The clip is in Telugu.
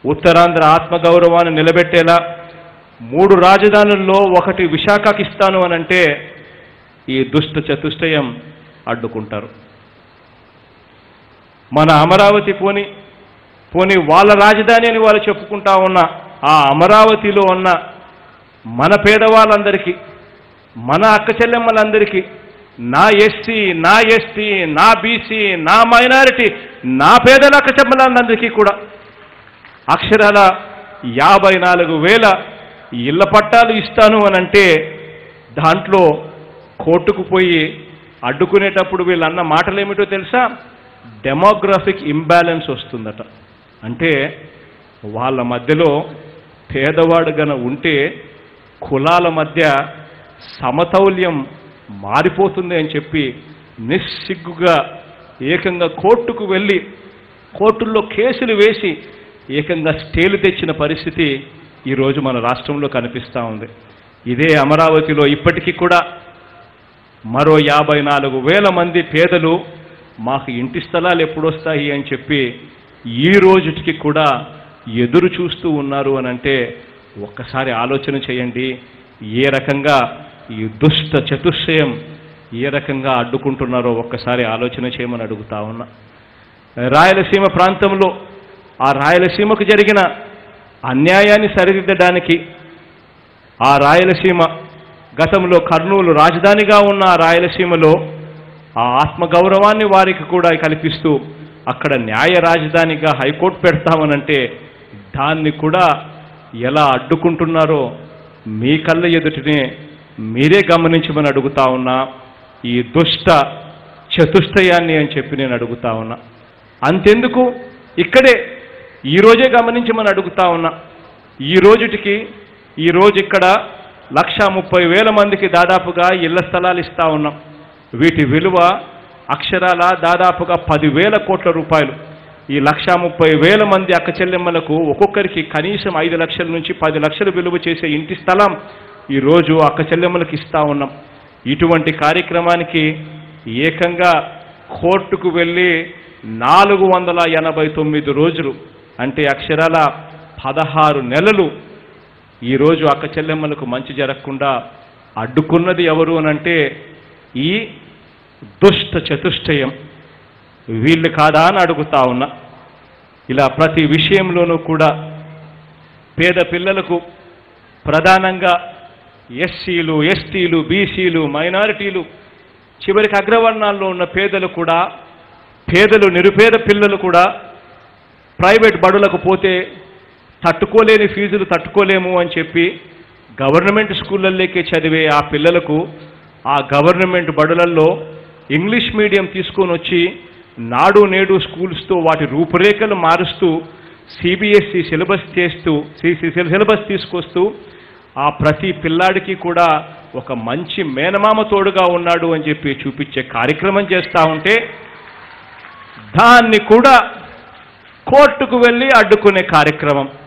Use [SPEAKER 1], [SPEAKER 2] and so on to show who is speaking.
[SPEAKER 1] ఉత్తరాంధ్ర ఆత్మగౌరవాన్ని నిలబెట్టేలా మూడు రాజధానుల్లో ఒకటి విశాఖకి ఇస్తాను అనంటే ఈ దుష్ట చతుష్టయం అడ్డుకుంటారు మన అమరావతి పోని పోని వాళ్ళ రాజధాని అని వాళ్ళు చెప్పుకుంటా ఉన్న ఆ అమరావతిలో ఉన్న మన పేదవాళ్ళందరికీ మన అక్క చెల్లెమ్మలందరికీ నా ఎస్సీ నా ఎస్టీ నా బీసీ నా మైనారిటీ నా పేదల అక్క చెల్లెమ్మలందరికీ కూడా అక్షరాల యాభై నాలుగు వేల ఇళ్ల పట్టాలు ఇస్తాను అని అంటే దాంట్లో కోర్టుకు పోయి అడ్డుకునేటప్పుడు వీళ్ళన్న మాటలేమిటో తెలుసా డెమోగ్రఫిక్ ఇంబ్యాలెన్స్ వస్తుందట అంటే వాళ్ళ మధ్యలో పేదవాడు గన ఉంటే కులాల మధ్య సమతౌల్యం మారిపోతుంది అని చెప్పి నిస్సిగ్గుగా ఏకంగా కోర్టుకు వెళ్ళి కోర్టుల్లో కేసులు వేసి ఏకంగా స్టేలు తెచ్చిన పరిస్థితి ఈరోజు మన రాష్ట్రంలో కనిపిస్తూ ఉంది ఇదే అమరావతిలో ఇప్పటికీ కూడా మరో యాభై నాలుగు వేల మంది పేదలు మాకు ఇంటి స్థలాలు ఎప్పుడొస్తాయి అని చెప్పి ఈ రోజుకి కూడా ఎదురు చూస్తూ ఉన్నారు అని అంటే ఒక్కసారి ఆలోచన చేయండి ఏ రకంగా ఈ దుష్ట చతుష్టయం ఏ రకంగా అడ్డుకుంటున్నారో ఒక్కసారి ఆలోచన చేయమని అడుగుతా ఉన్నా రాయలసీమ ప్రాంతంలో ఆ రాయలసీమకు జరిగిన అన్యాయాన్ని సరిదిద్దడానికి ఆ రాయలసీమ గతంలో కర్నూలు రాజధానిగా ఉన్న ఆ రాయలసీమలో ఆ ఆత్మగౌరవాన్ని వారికి కూడా కల్పిస్తూ అక్కడ న్యాయ రాజధానిగా హైకోర్టు పెడతామనంటే దాన్ని కూడా ఎలా అడ్డుకుంటున్నారో మీ కళ్ళ ఎదుటినే మీరే గమనించమని అడుగుతా ఉన్నా ఈ దుష్ట చతుష్టయాన్ని అని చెప్పి నేను అడుగుతా ఉన్నా అంతెందుకు ఇక్కడే ఈరోజే గమనించమని అడుగుతా ఉన్నా ఈ రోజుటికి ఈరోజు ఇక్కడ లక్ష ముప్పై వేల మందికి దాదాపుగా ఇళ్ల స్థలాలు ఇస్తా ఉన్నాం వీటి విలువ అక్షరాల దాదాపుగా పదివేల కోట్ల రూపాయలు ఈ లక్ష ముప్పై వేల మంది అక్క చెల్లెమ్మలకు ఒక్కొక్కరికి కనీసం ఐదు లక్షల నుంచి పది లక్షలు విలువ చేసే ఇంటి స్థలం ఈరోజు అక్క చెల్లెమ్మలకు ఇస్తా ఉన్నాం ఇటువంటి కార్యక్రమానికి ఏకంగా కోర్టుకు వెళ్ళి నాలుగు వందల ఎనభై తొమ్మిది రోజులు అంటే అక్షరాల పదహారు నెలలు ఈరోజు అక్క చెల్లెమ్మలకు మంచి జరగకుండా అడ్డుకున్నది ఎవరు అనంటే ఈ దుష్ట చతుష్టయం వీళ్ళు కాదా అని అడుగుతా ఉన్నా ఇలా ప్రతి విషయంలోనూ కూడా పేద పిల్లలకు ప్రధానంగా ఎస్సీలు ఎస్టీలు బీసీలు మైనారిటీలు చివరికి అగ్రవర్ణాల్లో ఉన్న పేదలు కూడా పేదలు నిరుపేద పిల్లలు కూడా ప్రైవేట్ బడులకు పోతే తట్టుకోలేని ఫీజులు తట్టుకోలేము అని చెప్పి గవర్నమెంట్ స్కూళ్ళల్లోకే చదివే ఆ పిల్లలకు ఆ గవర్నమెంట్ బడులల్లో ఇంగ్లీష్ మీడియం తీసుకొని వచ్చి నాడు నేడు స్కూల్స్తో వాటి రూపురేఖలు మారుస్తూ సిబిఎస్ఈ సిలబస్ చేస్తూ సిలబస్ తీసుకొస్తూ ఆ ప్రతి పిల్లాడికి కూడా ఒక మంచి మేనమామ తోడుగా ఉన్నాడు అని చెప్పి చూపించే కార్యక్రమం చేస్తూ ఉంటే దాన్ని కూడా కోర్టుకు వెళ్ళి అడ్డుకునే కార్యక్రమం